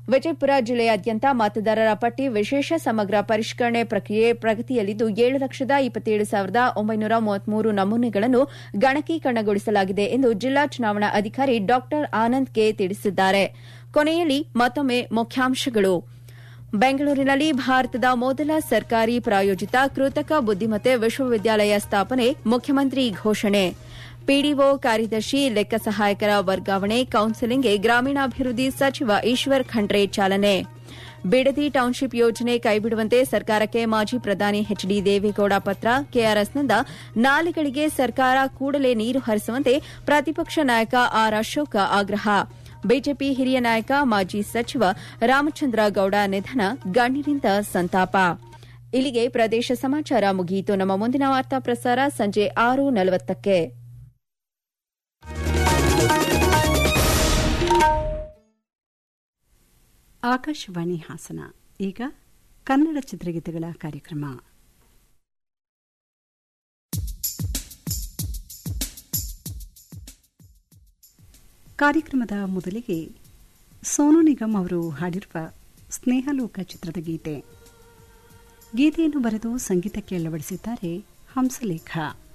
ವಿಜಯಪುರ ಜಿಲ್ಲೆಯಾದ್ಯಂತ ಮತದಾರರ ಪಟ್ಟಿ ವಿಶೇಷ ಸಮಗ್ರ ಪರಿಷ್ಕರಣೆ ಪ್ರಕ್ರಿಯೆ ಪ್ರಗತಿಯಲ್ಲಿದ್ದು ಏಳು ಲಕ್ಷದ ಇಪ್ಪತ್ತೇಳು ಸಾವಿರದ ಒಂಬೈನೂರ ಮೂವತ್ಮೂರು ನಮೂನೆಗಳನ್ನು ಗಣಕೀಕರಣಗೊಳಿಸಲಾಗಿದೆ ಎಂದು ಜಿಲ್ಲಾ ಚುನಾವಣಾ ಅಧಿಕಾರಿ ಡಾ ಆನಂದ್ ಕೆ ತಿಳಿಸಿದ್ದಾರೆ ಕೊನೆಯಲ್ಲಿ ಮತ್ತೊಮ್ಮೆ ಮುಖ್ಯಾಂಶಗಳು ಬೆಂಗಳೂರಿನಲ್ಲಿ ಭಾರತದ ಮೊದಲ ಸರ್ಕಾರಿ ಪ್ರಾಯೋಜಿತ ಕೃತಕ ಬುದ್ದಿಮತ್ತೆ ವಿಶ್ವವಿದ್ಯಾಲಯ ಸ್ಥಾಪನೆ ಮುಖ್ಯಮಂತ್ರಿ ಘೋಷಣೆ ಪಿಡಿಒ ಕಾರ್ಯದರ್ಶಿ ಲೆಕ್ಕ ಸಹಾಯಕರ ವರ್ಗಾವಣೆ ಕೌನ್ಸೆಲಿಂಗ್ಗೆ ಗ್ರಾಮೀಣಾಭಿವೃದ್ಧಿ ಸಚಿವ ಈಶ್ವರ್ ಖಂಡ್ರೆ ಚಾಲನೆ ಬಿಡದಿ ಟೌನ್ಶಿಪ್ ಯೋಜನೆ ಕೈಬಿಡುವಂತೆ ಸರ್ಕಾರಕ್ಕೆ ಮಾಜಿ ಪ್ರಧಾನಿ ಎಚ್ ಡಿ ದೇವೇಗೌಡ ಪತ್ರ ಕೆಆರ್ಎಸ್ನಿಂದ ನಾಲೆಗಳಿಗೆ ಸರ್ಕಾರ ಕೂಡಲೇ ನೀರು ಹರಿಸುವಂತೆ ಪ್ರತಿಪಕ್ಷ ನಾಯಕ ಆರ್ ಅಶೋಕ ಆಗ್ರಹ ಬಿಜೆಪಿ ಹಿರಿಯ ನಾಯಕ ಮಾಜಿ ಸಚಿವ ರಾಮಚಂದ್ರ ಗೌಡ ನಿಧನ ಗಣ್ಯರಿಂದ ಸಂತಾಪ ಇಲ್ಲಿಗೆ ಪ್ರದೇಶ ಸಮಾಚಾರ ಮುಗಿಯಿತು ನಮ್ಮ ಮುಂದಿನ ವಾರ್ತಾ ಪ್ರಸಾರ ಸಂಜೆ ಆರು ನಲವತ್ತಕ್ಕೆ ಆಕಾಶವಾಣಿ ಹಾಸನ ಈಗ ಕನ್ನಡ ಚಿತ್ರಗೀತೆಗಳ ಕಾರ್ಯಕ್ರಮ ಕಾರ್ಯಕ್ರಮದ ಮೊದಲಿಗೆ ಸೋನು ನಿಗಮ್ ಅವರು ಹಾಡಿರುವ ಸ್ನೇಹಲೋಕ ಚಿತ್ರದ ಗೀತೆ ಗೀತೆಯನ್ನು ಬರೆದು ಸಂಗೀತಕ್ಕೆ ಅಳವಡಿಸಿದ್ದಾರೆ ಹಂಸಲೇಖ